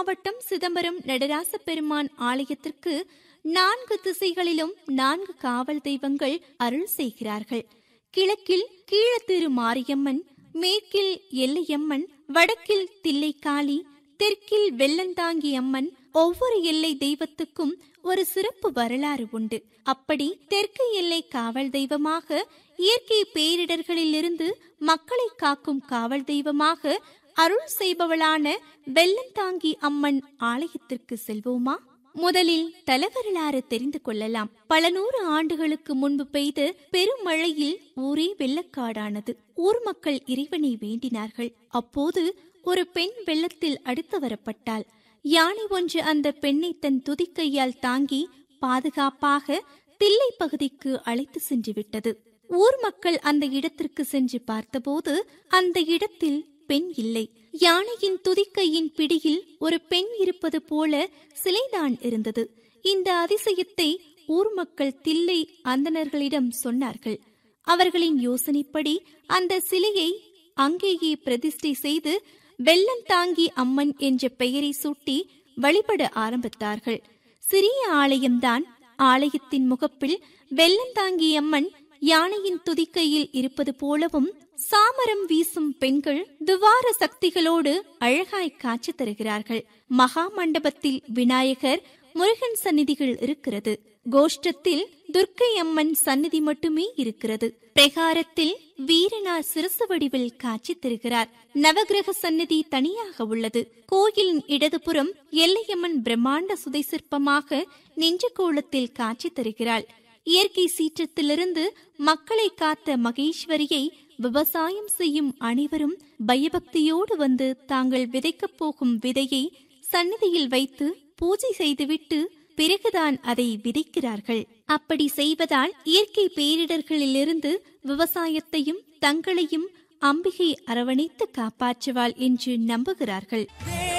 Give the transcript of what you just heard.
மாவட்டம் சிதம்பரம் நடராச பெருமான் ஆலயத்திற்கு நான்கு திசைகளிலும் நான்கு காவல் தெய்வங்கள் அருள் செய்கிறார்கள் கிழக்கில் கீழத்திரு மாரியம்மன் மேற்கில் எல்லையம்மன் வடக்கில் தில்லைக்காளி தெற்கில் வெள்ளந்தாங்கி அம்மன் ஒவ்வொரு எல்லை தெய்வத்துக்கும் ஒரு சிறப்பு வரலாறு உண்டு அப்படி தெற்கு எல்லை காவல் தெய்வமாக இயற்கை பேரிடர்களிலிருந்து மக்களை காக்கும் காவல் தெய்வமாக அருள் செய்பவளான வெள்ளந்தாங்கி அம்மன் ஆலயத்திற்கு செல்வோமா முதலில் தலவரலாறு தெரிந்து கொள்ளலாம் பல நூறு ஆண்டுகளுக்கு முன்பு பெய்த பெருமழையில் ஊரே வெள்ளக்காடானது ஊர் மக்கள் இறைவனை வேண்டினார்கள் அப்போது ஒரு பெண் வெள்ளத்தில் அடுத்து வரப்பட்டாள் யானை ஒன்று அந்த பெண்ணை தன் துதிக்கையால் தாங்கி பாதுகாப்பாக தில்லை பகுதிக்கு அழைத்து சென்று விட்டது ஊர் மக்கள் அந்த இடத்திற்கு சென்று பார்த்தபோது அந்த இடத்தில் பெண் இல்லை யானையின் துதிக்கையின் பிடியில் ஒரு பெண் இருப்பது போல சிலைதான் இருந்தது இந்த அதிசயத்தை ஊர் மக்கள் தில்லை அந்தணர்களிடம் சொன்னார்கள் அவர்களின் யோசனைப்படி அந்த சிலையை அங்கேயே பிரதிஷ்டை செய்து வெள்ளம் தாங்கி அம்மன் என்ற பெயரை சூட்டி வழிபட ஆரம்பித்தார்கள் சிறிய ஆலயம்தான் ஆலயத்தின் முகப்பில் வெள்ளந்தாங்கி அம்மன் யானையின் துதிக்கையில் இருப்பது போலவும் சாமரம் வீசும் பெண்கள் துவார சக்திகளோடு அழகாய் காட்சி தருகிறார்கள் மகா மண்டபத்தில் விநாயகர் முருகன் சந்நிதிகள் இருக்கிறது கோஷ்டத்தில் துர்க்கை அம்மன் சந்நிதி மட்டுமே இருக்கிறது பிரகாரத்தில் வீரனார் சிரசு வடிவில் காட்சி தருகிறார் நவகிரக சந்நிதி தனியாக உள்ளது கோயிலின் இடதுபுறம் எல்லையம்மன் பிரம்மாண்ட சுதை சிற்பமாக நெஞ்ச கோலத்தில் காட்சி தருகிறாள் இயற்கை சீற்றத்திலிருந்து மக்களை காத்த மகேஸ்வரியை விவசாயம் செய்யும் அனைவரும் பயபக்தியோடு வந்து தாங்கள் விதைக்கப் போகும் விதையை சந்நிதியில் வைத்து பூஜை செய்துவிட்டு பிறகுதான் அதை விதைக்கிறார்கள் அப்படி செய்வதால் இயற்கை பேரிடர்களிலிருந்து விவசாயத்தையும் தங்களையும் அம்பிகை அரவணைத்து காப்பாற்றுவாள் என்று நம்புகிறார்கள்